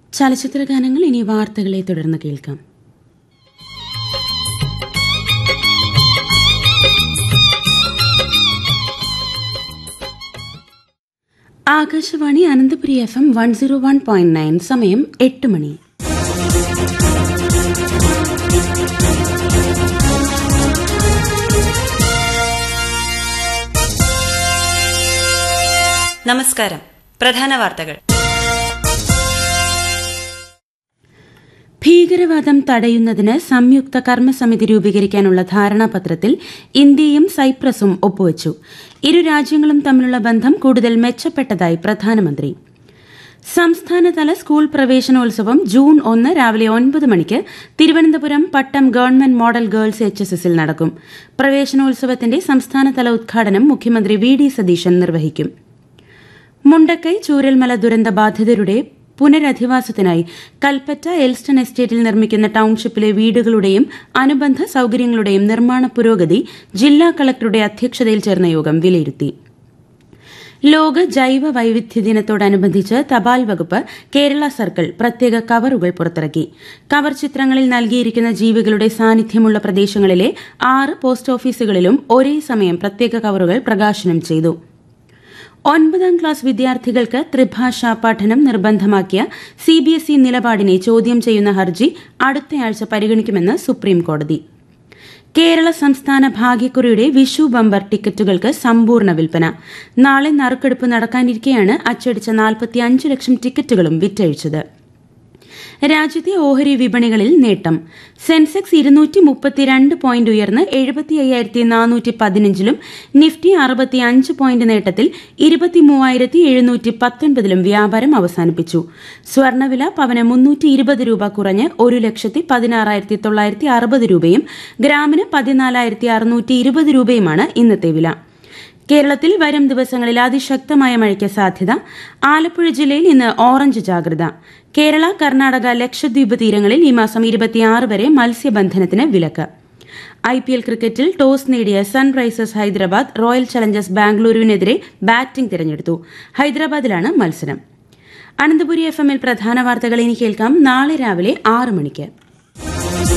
ചലച്ചിത്ര ഗാനങ്ങൾ ഇനി വാർത്തകളെ തുടർന്ന് കേൾക്കാം Akashvani Ananthapuri F M one zero one point nine സമയം എട്ട് മണി നമസ്കാരം പ്രധാന വാർത്തകൾ ഭീകരവാദം തടയുന്നതിന് സംയുക്ത കർമ്മസമിതി രൂപീകരിക്കാനുള്ള ധാരണാപത്രത്തിൽ ഇന്ത്യയും സൈപ്രസും ഒപ്പുവച്ചു ഇരു രാജ്യങ്ങളും തമ്മിലുള്ള ബന്ധം കൂടുതൽ മെച്ചപ്പെട്ടതായി പ്രധാനമന്ത്രി സംസ്ഥാനതല സ്കൂൾ പ്രവേശനോത്സവം ജൂൺ ഒന്ന് രാവിലെ ഒൻപത് മണിക്ക് Thiruvananthapuram Pattom government model girls H S എസിൽ നടക്കും പ്രവേശനോത്സവത്തിന്റെ സംസ്ഥാനതല ഉദ്ഘാടനം മുഖ്യമന്ത്രി വി ഡി സതീശൻ നിർവഹിക്കും മുണ്ടക്കൈ ചൂരൽമല ദുരന്ത ബാധിതരുടെ പുനരധിവാസത്തിനായി കൽപ്പറ്റ എൽസ്റ്റൺ എസ്റ്റേറ്റിൽ നിർമ്മിക്കുന്ന ടൌൺഷിപ്പിലെ വീടുകളുടെയും അനുബന്ധ സൌകര്യങ്ങളുടെയും നിർമ്മാണ പുരോഗതി ജില്ലാ കളക്ടറുടെ അധ്യക്ഷതയിൽ ചേർന്ന യോഗം വിലയിരുത്തി ലോക ജൈവ വൈവിധ്യ ദിനത്തോടനുബന്ധിച്ച് തപാൽ വകുപ്പ് കേരള സർക്കിൾ പ്രത്യേക കവറുകൾ പുറത്തിറക്കി കവർ ചിത്രങ്ങളിൽ നൽകിയിരിക്കുന്ന ജീവികളുടെ സാന്നിധ്യമുള്ള പ്രദേശങ്ങളിലെ ആറ് പോസ്റ്റ് ഓഫീസുകളിലും ഒരേ സമയം പ്രത്യേക കവറുകൾ പ്രകാശനം ചെയ്തു ഒൻപതാം ക്ലാസ് വിദ്യാർത്ഥികൾക്ക് ത്രിഭാഷാ പഠനം നിർബന്ധമാക്കിയ സിബിഎസ്ഇ നിലപാടിനെ ചോദ്യം ചെയ്യുന്ന ഹർജി അടുത്തയാഴ്ച പരിഗണിക്കുമെന്ന് സുപ്രീം കോടതി കേരള സംസ്ഥാന ഭാഗ്യക്കുറിയുടെ വിഷു ബമ്പർ ടിക്കറ്റുകൾക്ക് സമ്പൂർണ്ണ വിൽപ്പന നാളെ നറുക്കെടുപ്പ് നടക്കാനിരിക്കെയാണ് അച്ചടിച്ച നാൽപ്പത്തിയഞ്ച് ലക്ഷം ടിക്കറ്റുകളും വിറ്റഴിച്ചത് രാജ്യത്തെ ഓഹരി വിപണികളിൽ നേട്ടം സെൻസെക്സ് ഇരുന്നൂറ്റി മുപ്പത്തിരണ്ട് പോയിന്റ് ഉയർന്ന് എഴുപത്തി അയ്യായിരത്തി നാനൂറ്റി പതിനഞ്ചിലും നിഫ്റ്റി അറുപത്തിയഞ്ച് പോയിന്റ് നേട്ടത്തിൽ ഇരുപത്തി മൂവായിരത്തി എഴുന്നൂറ്റി പത്തൊൻപതിലും വ്യാപാരം അവസാനിപ്പിച്ചു സ്വർണ്ണവില പവന് മുന്നൂറ്റി ഇരുപത് രൂപ കുറഞ്ഞ് ഒരു ലക്ഷത്തി പതിനാറായിരത്തി തൊള്ളായിരത്തി അറുപത് രൂപയും ഗ്രാമിന് പതിനാലായിരത്തി അറുന്നൂറ്റി ഇരുപത് രൂപയുമാണ് ഇന്നത്തെ വില കേരളത്തിൽ വരും ദിവസങ്ങളിൽ അതിശക്തമായ മഴയ്ക്ക് സാധ്യത ആലപ്പുഴ ജില്ലയിൽ ഇന്ന് ഓറഞ്ച് ജാഗ്രത കേരള കർണാടക ലക്ഷദ്വീപ് തീരങ്ങളിൽ ഈ മാസം ഇരുപത്തിയാറ് വരെ മത്സ്യബന്ധനത്തിന് വിലക്ക് ഐ പി എൽ ക്രിക്കറ്റിൽ ടോസ് നേടിയ സൺറൈസേഴ്സ് ഹൈദരാബാദ് റോയൽ ചലഞ്ചേഴ്സ് ബാംഗ്ലൂരുവിനെതിരെ ബാറ്റിംഗ് തിരഞ്ഞെടുത്തു ഹൈദരാബാദിലാണ് മത്സരം അനന്തപുരി എഫ് എമ്മിൽ പ്രധാന വാർത്തകൾ ഇനി കേൾക്കാം നാളെ രാവിലെ ആറ് മണിക്ക്